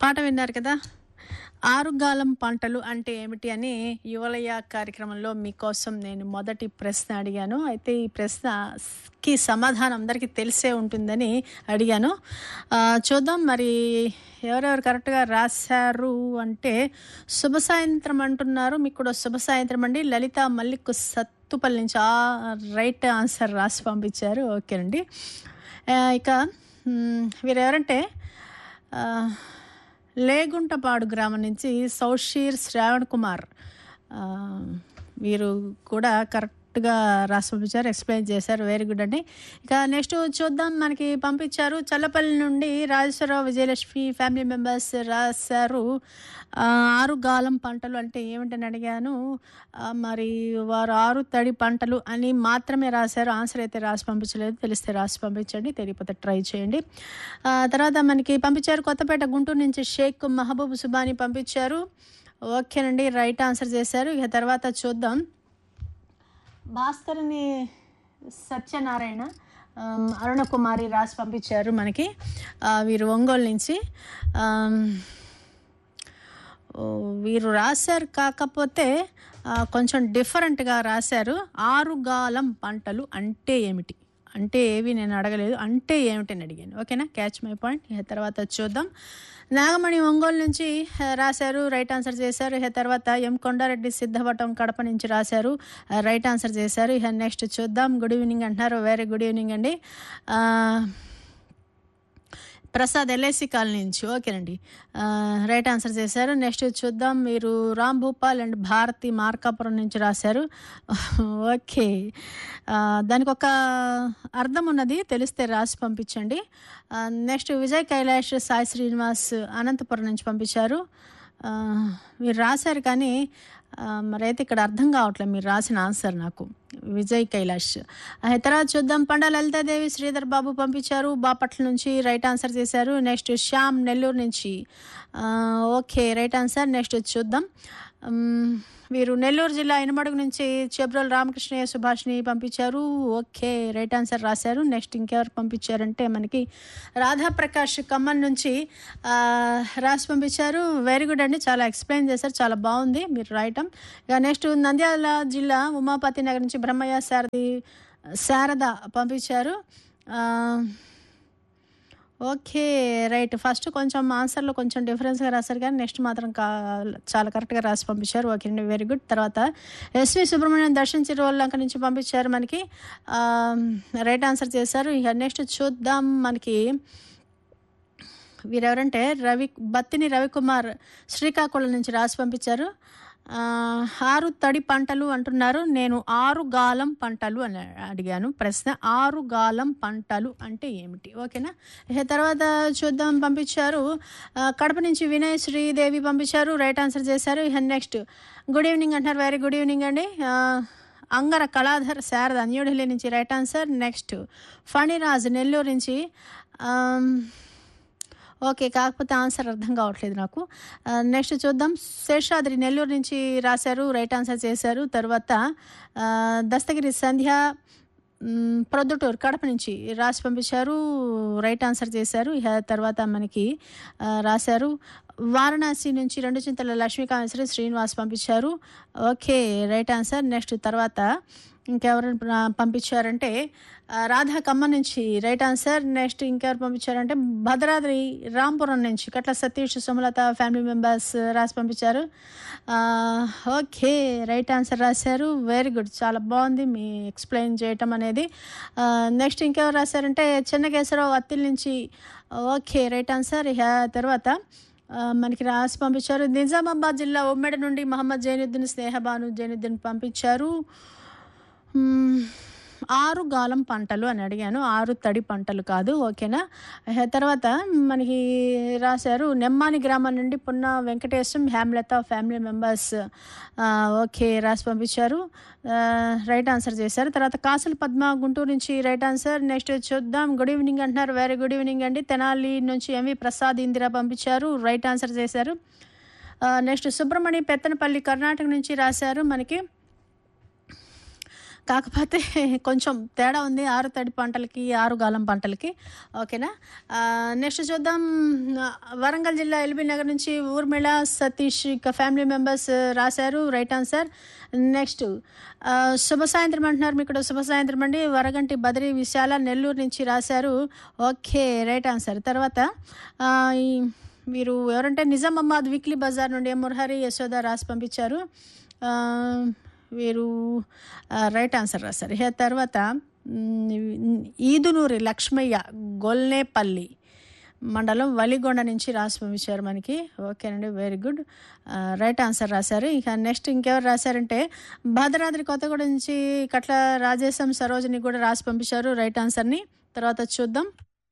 పాట విన్నారు కదా ఆరుగాలం పంటలు అంటే ఏమిటి అని యువలయ కార్యక్రమంలో మీకోసం నేను మొదటి ప్రశ్న అడిగాను అయితే ఈ ప్రశ్నకి సమాధానం అందరికీ తెలిసే ఉంటుందని అడిగాను ఆ, చూద్దాం మరి ఎవరెవరు కరెక్ట్గా రాశారు అంటే శుభ సాయంత్రం అంటున్నారు మీకు కూడా శుభ సాయంత్రం అండి లలిత మల్లిక్ సత్తుపల్లి నుంచి ఆ రైట్ ఆన్సర్ రాసి పంపించారు ఓకేనండి ఆ, ఇక మ్, వీరెవరంటే ఆ, లేగుంటపాడు గ్రామం నుంచి సౌషీర్ శ్రావణ్ కుమార్ ఆ, వీరు కూడా కరెక్ట్గా రాసి పంపించారు ఎక్స్ప్లెయిన్ చేశారు వెరీ గుడ్ అండి ఇక నెక్స్ట్ చూద్దాం మనకి పంపించారు చల్లపల్లి నుండి రాజేశ్వరరావు విజయలక్ష్మి ఫ్యామిలీ మెంబర్స్ రాశారు ఆ, ఆరు గాలం పంటలు అంటే ఏమిటని అడిగాను ఆ, మరి వారు ఆరు తడి పంటలు అని మాత్రమే రాశారు ఆన్సర్ అయితే రాసి పంపించలేదు తెలిస్తే రాసి పంపించండి తెలియకపోతే ట్రై చేయండి ఆ, తర్వాత మనకి పంపించారు కొత్తపేట గుంటూరు నుంచి షేక్ మహబూబ్ సుబాని పంపించారు ఓకేనండి రైట్ ఆన్సర్ చేశారు ఇక తర్వాత చూద్దాం భాస్కర్ని సత్యనారాయణ ఆమ్, అరుణకుమారి రాసి పంపించారు మనకి ఆ, వీరు ఒంగోలు నుంచి ఆమ్, ఓ, వీరు రాశారు కాకపోతే ఆ, కొంచెం డిఫరెంట్గా రాశారు ఆరుగాలం పంటలు అంటే ఏమిటి అంటే ఏవి నేను అడగలేదు అంటే ఏమిటి అని అడిగాను ఓకేనా క్యాచ్ మై పాయింట్ ఇక తర్వాత చూద్దాం నాగమణి ఒంగోలు నుంచి ఆ, రాశారు రైట్ ఆన్సర్ చేశారు ఇక తర్వాత ఎం కొండారెడ్డి సిద్ధవటం కడప నుంచి రాశారు ఆ, రైట్ ఆన్సర్ చేశారు ఇక నెక్స్ట్ చూద్దాం గుడ్ ఈవినింగ్ అంటున్నారు వెరీ గుడ్ ఈవినింగ్ అండి ఆ, ప్రసాద్ ఎల్ఐసి కాలనీ నుంచి ఓకేనండి ఆ, రైట్ ఆన్సర్ చేశారు నెక్స్ట్ చూద్దాం మీరు రామ్ భూపాల్ అండ్ భారతి మార్కాపురం నుంచి రాశారు ఓకే ఆ, దానికి ఒక అర్థం ఉన్నది తెలిస్తే రాసి పంపించండి ఆ, నెక్స్ట్ విజయ్ కైలాష్ సాయి శ్రీనివాస్ అనంతపురం నుంచి పంపించారు ఆ, మీరు రాశారు కానీ ఆ, మరైతే ఇక్కడ అర్థం కావట్లేదు మీరు రాసిన ఆన్సర్ నాకు విజయ్ కైలాష్ ఆ తర్వాత చూద్దాం పండ లలితాదేవి శ్రీధర్ బాబు పంపించారు బాపట్ల నుంచి రైట్ ఆన్సర్ చేశారు నెక్స్ట్ శ్యామ్ నెల్లూరు నుంచి ఆ, ఓకే రైట్ ఆన్సర్ నెక్స్ట్ చూద్దాం ఉమ్, వీరు నెల్లూరు జిల్లా ఇనమడుగు నుంచి చెబ్రోల్ రామకృష్ణయ్య సుభాష్ని పంపించారు ఓకే రైట్ ఆన్సర్ రాశారు నెక్స్ట్ ఇంకెవరు పంపించారంటే మనకి రాధాప్రకాష్ ఖమ్మం నుంచి ఆ, రాసి పంపించారు వెరీ గుడ్ అండి చాలా ఎక్స్ప్లెయిన్ చేశారు చాలా బాగుంది మీరు రాయటం ఇక నెక్స్ట్ నంద్యాల జిల్లా ఉమాపతి నగర్ నుంచి బ్రహ్మయ్య శారది శారద పంపించారు ఆ, ఓకే రైట్ ఫస్ట్ కొంచెం ఆన్సర్లో కొంచెం డిఫరెన్స్గా రాశారు కానీ నెక్స్ట్ మాత్రం కా చాలా కరెక్ట్గా రాసి పంపించారు ఓకే అండి వెరీ గుడ్ తర్వాత ఎస్వి సుబ్రహ్మణ్యం దర్శన్ చిరువల్లంక నుంచి పంపించారు మనకి ఆ, రైట్ ఆన్సర్ చేశారు ఇక నెక్స్ట్ చూద్దాం మనకి వీరెవరంటే రవి బత్తిని రవికుమార్ శ్రీకాకుళం నుంచి రాసి పంపించారు ఆ, ఆరు తడి పంటలు అంటున్నారు నేను ఆరు గాలం పంటలు అని అడిగాను ప్రశ్న ఆరు గాలం పంటలు అంటే ఏమిటి ఓకేనా ఇక తర్వాత చూద్దాం పంపించారు ఆ, కడప నుంచి వినయ్ శ్రీదేవి పంపించారు రైట్ ఆన్సర్ చేశారు ఇక నెక్స్ట్ గుడ్ ఈవినింగ్ అంటున్నారు వెరీ గుడ్ ఈవినింగ్ అండి ఆ, అంగర కళాధర్ శారద న్యూఢిల్లీ నుంచి right answer next Phaniraj Nellore నుంచి ఆమ్, ఓకే కాకపోతే ఆన్సర్ అర్థం కావట్లేదు నాకు ఆ, నెక్స్ట్ చూద్దాం శేషాద్రి నెల్లూరు నుంచి రాశారు రైట్ ఆన్సర్ చేశారు తర్వాత ఆ, దస్తగిరి సంధ్య మ్, ప్రొద్దుటూరు కడప నుంచి రాసి పంపించారు రైట్ ఆన్సర్ చేశారు ఇక తర్వాత మనకి ఆ, రాశారు వారణాసి నుంచి రెండు చింతల లక్ష్మీకాంతశ్రీ శ్రీనివాస్ పంపించారు ఓకే రైట్ ఆన్సర్ నెక్స్ట్ తర్వాత ఇంకెవరు పంపించారంటే ఆ, రాధా ఖమ్మం నుంచి రైట్ ఆన్సర్ నెక్స్ట్ ఇంకెవరు పంపించారంటే భద్రాద్రి రాంపురం నుంచి కట్ల సతీష్ సుమలత ఫ్యామిలీ మెంబర్స్ రాసి పంపించారు ఆ, ఓకే రైట్ ఆన్సర్ రాశారు వెరీ గుడ్ చాలా బాగుంది మీ ఎక్స్ప్లెయిన్ చేయటం అనేది ఆ, నెక్స్ట్ ఇంకెవరు రాశారంటే చెన్నకేశ్వరరావు అత్తిల్ నుంచి ఓకే రైట్ ఆన్సర్ ఇక తర్వాత ఆ, మనకి రాసి పంపించారు నిజామాబాద్ జిల్లా ఉమ్మడి నుండి మహమ్మద్ జైనుద్దీన్ స్నేహబాను జైనుద్దీన్ పంపించారు మ్మ్. ఆరు గాలం పంటలు అని అడిగాను ఆరు తడి పంటలు కాదు ఓకేనా ఆ తర్వాత మనకి రాశారు నెమ్మాని గ్రామం నుండి పున్న వెంకటేశం హేమలత ఫ్యామిలీ మెంబర్స్ ఆ, ఓకే రాసి పంపించారు ఆ, రైట్ ఆన్సర్ చేశారు తర్వాత కాసుల పద్మ గుంటూరు నుంచి రైట్ ఆన్సర్ నెక్స్ట్ చూద్దాం గుడ్ ఈవినింగ్ అంటున్నారు వెరీ గుడ్ ఈవినింగ్ అండి తెనాలి నుంచి ఎంవి ప్రసాద్ ఇందిరా పంపించారు రైట్ ఆన్సర్ చేశారు ఆ, నెక్స్ట్ సుబ్రహ్మణ్య పెత్తనపల్లి కర్ణాటక నుంచి రాశారు మనకి కాకపోతే కొంచెం తేడా ఉంది ఆరు తడి పంటలకి ఆరు గాలం పంటలకి ఓకేనా నెక్స్ట్ చూద్దాం ఆ, వరంగల్ జిల్లా ఎల్బీ నగర్ నుంచి ఊర్మిళ సతీష్ ఇక ఫ్యామిలీ మెంబర్స్ రాశారు రైట్ ఆన్సర్ నెక్స్ట్ ఆ, శుభ సాయంత్రం అంటున్నారు మీకు ఇక్కడ శుభ సాయంత్రం అండి వరగంటి బద్రి విశాల నెల్లూరు నుంచి రాశారు ఓకే రైట్ ఆన్సర్ తర్వాత ఆ, ఈ మీరు ఎవరంటే నిజామాబాద్ వీక్లీ బజార్ నుండి మురహరి యశోద రాసి పంపించారు ఆ, వీరు ఆ, రైట్ ఆన్సర్ రాశారు ఇక తర్వాత మ్, ఈదునూరి లక్ష్మయ్య గొల్నేపల్లి మండలం వలిగొండ నుంచి రాసి పంపించారు మనకి ఓకేనండి వెరీ గుడ్ ఆ, రైట్ ఆన్సర్ రాశారు ఇక నెక్స్ట్ ఇంకెవరు రాశారంటే భద్రాద్రి కొత్తగూడ నుంచి కట్ల రాజేశం సరోజిని కూడా రాసి పంపించారు రైట్ ఆన్సర్ని తర్వాత చూద్దాం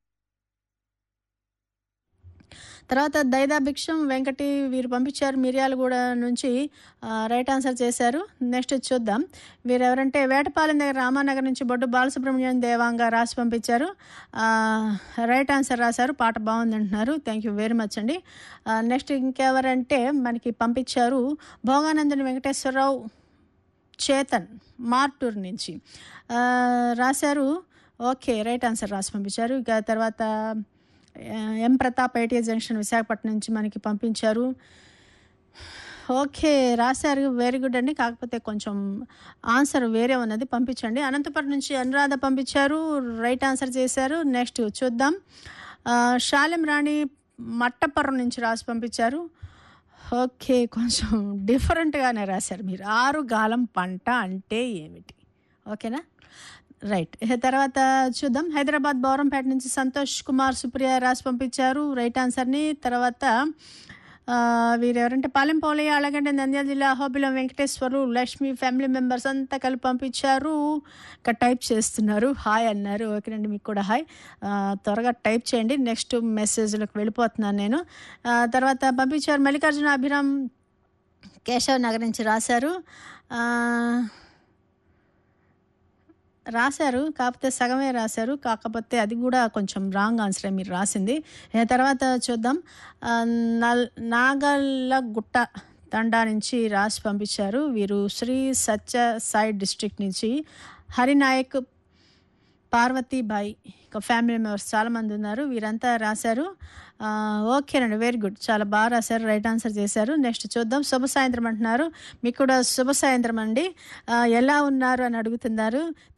తర్వాత దైదా భిక్షం వెంకటి వీరు పంపించారు మిర్యాలగూడ నుంచి ఆ, రైట్ ఆన్సర్ చేశారు నెక్స్ట్ చూద్దాం వీరు ఎవరంటే వేటపాలెం దగ్గర రామానగర్ నుంచి బొడ్డు బాలసుబ్రహ్మణ్యం దేవాంగ రాసి పంపించారు ఆ, రైట్ ఆన్సర్ రాశారు పాట బాగుంది అంటున్నారు థ్యాంక్ యూ వెరీ మచ్ అండి ఆ, నెక్స్ట్ ఇంకెవరంటే మనకి పంపించారు భోగానందని వెంకటేశ్వరరావు చేతన్ మార్టూర్ నుంచి ఆ, రాశారు ఓకే రైట్ ఆన్సర్ రాసి పంపించారు ఇక తర్వాత ఆ, M Pratap ITI junction Visakhapatnam నుంచి మనకి పంపించారు ఓకే రాశారు వెరీ గుడ్ అండి కాకపోతే కొంచెం ఆన్సర్ వేరే ఉన్నది పంపించండి అనంతపురం నుంచి అనురాధ పంపించారు రైట్ ఆన్సర్ చేశారు నెక్స్ట్ చూద్దాం ఆ, శాలెం రాణి మట్టపురం నుంచి రాసి పంపించారు ఓకే కొంచెం డిఫరెంట్గానే రాశారు మీరు ఆరు గాలం పంట అంటే ఏమిటి ఓకేనా రైట్ ఇక తర్వాత చూద్దాం హైదరాబాద్ బౌరంపేట నుంచి సంతోష్ కుమార్ సుప్రియ రాసి పంపించారు రైట్ ఆన్సర్ని తర్వాత ఆ, వీరెవరంటే పాలెం పోలయ్య అలాగంటే నంద్యాల జిల్లా హోబిలం వెంకటేశ్వరు లక్ష్మి ఫ్యామిలీ మెంబర్స్ అంతా కలిపి పంపించారు ఇక్కడ టైప్ చేస్తున్నారు హాయ్ అన్నారు ఓకేనండి మీకు కూడా హాయ్ ఆ, త్వరగా టైప్ చేయండి నెక్స్ట్ మెసేజ్లోకి వెళ్ళిపోతున్నాను నేను ఆ, తర్వాత పంపించారు మల్లికార్జున అభిరామ్ కేశవ్ నగర్ నుంచి రాశారు ఆ, రాశారు కాకపోతే సగమే రాశారు కాకపోతే అది కూడా కొంచెం రాంగ్ ఆన్సరే మీరు రాసింది ఏ తర్వాత చూద్దాం ఆ, నల్ నాగల్లగుట్ట తండా నుంచి రాసి పంపించారు వీరు శ్రీ సత్య సాయి డిస్ట్రిక్ట్ నుంచి హరినాయక్ పార్వతీబాయి ఇక ఫ్యామిలీ మెంబర్స్ చాలామంది ఉన్నారు వీరంతా రాశారు ఆ, ఓకేనండి వెరీ గుడ్ చాలా బాగా రాశారు రైట్ ఆన్సర్ చేశారు నెక్స్ట్ చూద్దాం శుభ సాయంత్రం అంటున్నారు మీకు కూడా శుభ సాయంత్రం అండి ఆ, ఎలా ఉన్నారు అని అడుగుతున్నారు